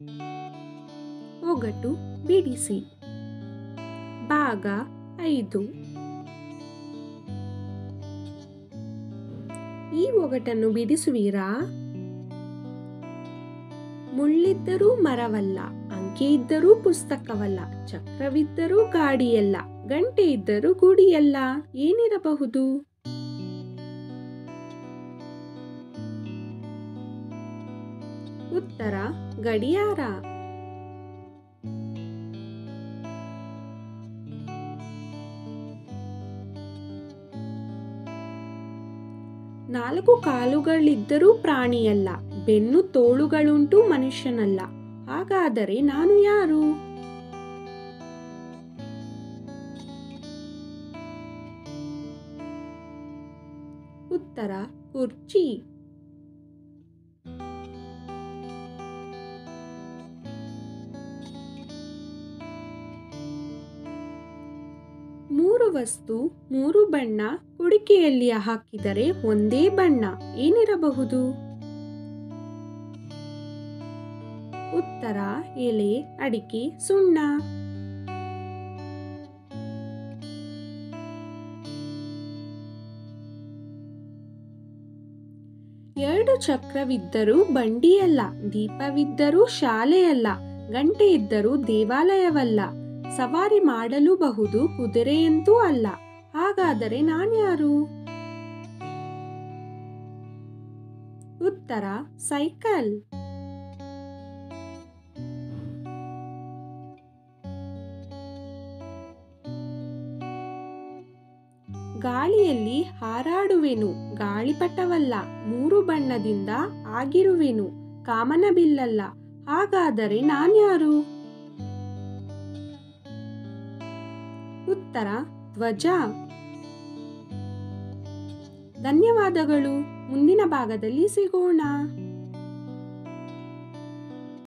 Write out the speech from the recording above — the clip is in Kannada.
ಒಗಟು ಬಿಡಿಸಿ ಭಾಗ ಐದು ಈ ಒಗಟನ್ನು ಬಿಡಿಸುವಿರಾ ಮುಳ್ಳಿದ್ದರೂ ಮರವಲ್ಲ ಅಂಕೆ ಇದ್ದರೂ ಪುಸ್ತಕವಲ್ಲ ಚಕ್ರವಿದ್ದರೂ ಗಾಡಿಯಲ್ಲ ಗಂಟೆ ಇದ್ದರೂ ಗುಡಿಯಲ್ಲ ಏನಿರಬಹುದು ಉತ್ತರ ಗಡಿಯಾರ ನಾಲ್ಕು ಕಾಲುಗಳಿದ್ದರೂ ಪ್ರಾಣಿಯಲ್ಲ ಬೆನ್ನು ತೋಳುಗಳುಂಟು ಮನುಷ್ಯನಲ್ಲ ಹಾಗಾದರೆ ನಾನು ಯಾರು ಉತ್ತರ ಕುರ್ಚಿ ಮೂರು ವಸ್ತು ಮೂರು ಬಣ್ಣ ಕುಡಿಕೆಯಲ್ಲಿ ಹಾಕಿದರೆ ಒಂದೇ ಬಣ್ಣ ಏನಿರಬಹುದು ಉತ್ತರ ಎಲೆ ಅಡಿಕೆ ಸುಣ್ಣ ಎರಡು ಚಕ್ರವಿದ್ದರೂ ಬಂಡಿಯಲ್ಲ ದೀಪವಿದ್ದರೂ ಶಾಲೆಯಲ್ಲ ಗಂಟೆ ಇದ್ದರೂ ದೇವಾಲಯವಲ್ಲ ಸವಾರಿ ಮಾಡಲು ಬಹುದು ಕುದುರೆಯಂತೂ ಅಲ್ಲ ಹಾಗಾದರೆ ನಾನ್ಯಾರು ಉತ್ತರ ಸೈಕಲ್ ಗಾಳಿಯಲ್ಲಿ ಹಾರಾಡುವೆನು ಗಾಳಿಪಟವಲ್ಲ ಮೂರು ಬಣ್ಣದಿಂದ ಆಗಿರುವೆನು ಕಾಮನ ಬಿಲ್ಲಲ್ಲ ಹಾಗಾದರೆ ನಾನ್ಯಾರು ಉತ್ತರ ಧ್ವಜ ಧನ್ಯವಾದಗಳು ಮುಂದಿನ ಭಾಗದಲ್ಲಿ ಸಿಗೋಣ